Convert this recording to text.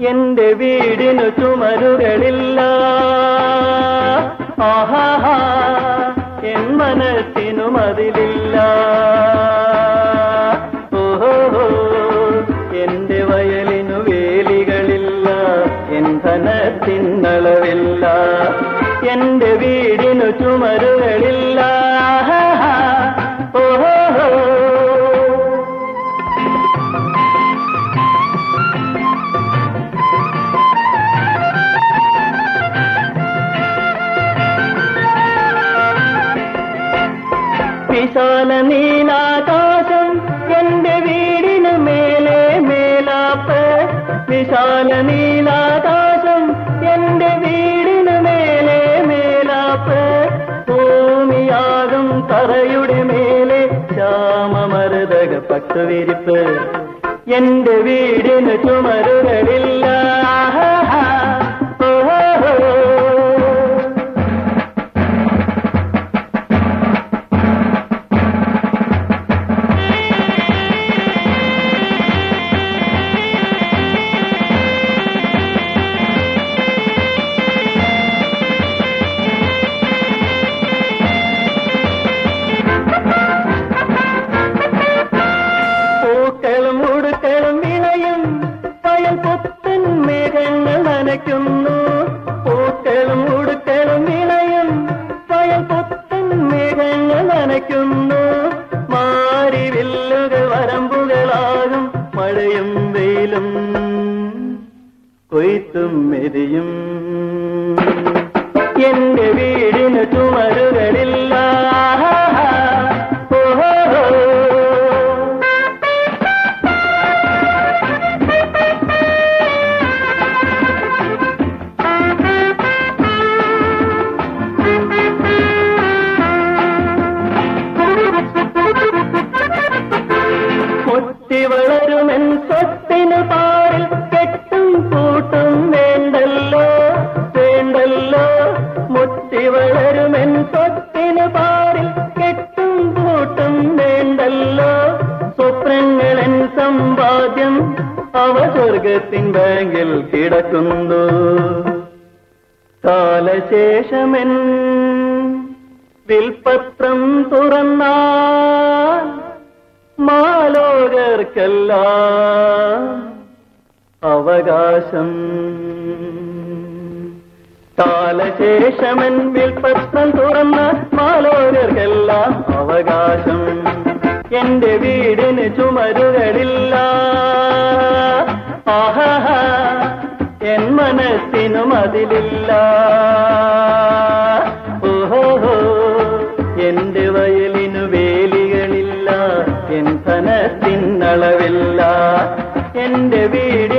എന്റെ വീടിനു ചുമരുകളില്ല ആഹാഹാ എൻ മനസ്സിനു മതിലില്ല ഓഹോ എന്റെ വയലിനു വേലികളില്ല എൻ ധനത്തിനളവില്ല എന്റെ വീടിനു ചുമരുകളില്ല ആഹാഹാ. ഓഹോ വിശാല നീലാകാശം എന്റെ വീടിന് മേലെ മേലാപ്പ് വിശാല നീലാകാശം എന്റെ വീടിന് മേലെ മേലാപ്പ് ഭൂമിയാകും തറയുടെ മേലെ ശ്യാമമരുതക പട്ടുവിരിപ്പ് എന്റെ വീടിന് ചുമരുകളില്ല ആഹാഹാ. ഓഹോ പൂക്കളും ഉടുക്കളും വിളയും പയൽ പുത്തൻ മേഘങ്ങൾ നനയ്ക്കുന്നു പൂക്കളും ഉടുക്കളും വിളയും പയൽ പുത്തൻ മേഘങ്ങൾ നനയ്ക്കുന്നു മാരിവില്ലുകൾ വരമ്പുകളാകും മഴയും വെയിലും കൊയ്ത്തും മെതിയും എന്റെ വീടിന് ചുമരുകളില്ല ഓഹോ മുത്തി വളരുമെൻ സ്വത്തിനു പാറിൽ കെട്ടും കൂട്ടും വേണ്ടല്ലോ വേണ്ടല്ലോ മുത്തി വളരുമെൻ സ്വത്തിനു പാറിൽ കെട്ടും കൂട്ടും വേണ്ടല്ലോ സ്വപ്നങ്ങളൻ സമ്പാദ്യം അവ സ്വർഗത്തിൻ ബാങ്കിൽ കിടക്കുന്നു കാലശേഷമെൻ വിൽപത്രം തുറന്നാൽ മാലോകർക്കെല്ലാം അവകാശം കാലശേഷമൻ വിൽപത്രം തുറന്ന മാലോകർക്കെല്ലാം അവകാശം എന്റെ വീടിന് ചുമരുകളില്ല ആഹാ എൻ മനസ്സിനു മതിലില്ല ഓഹോ എന്റെ വയലിനു വേലികളില്ല എൻ ധനത്തിനളവില്ല എന്റെ വീട്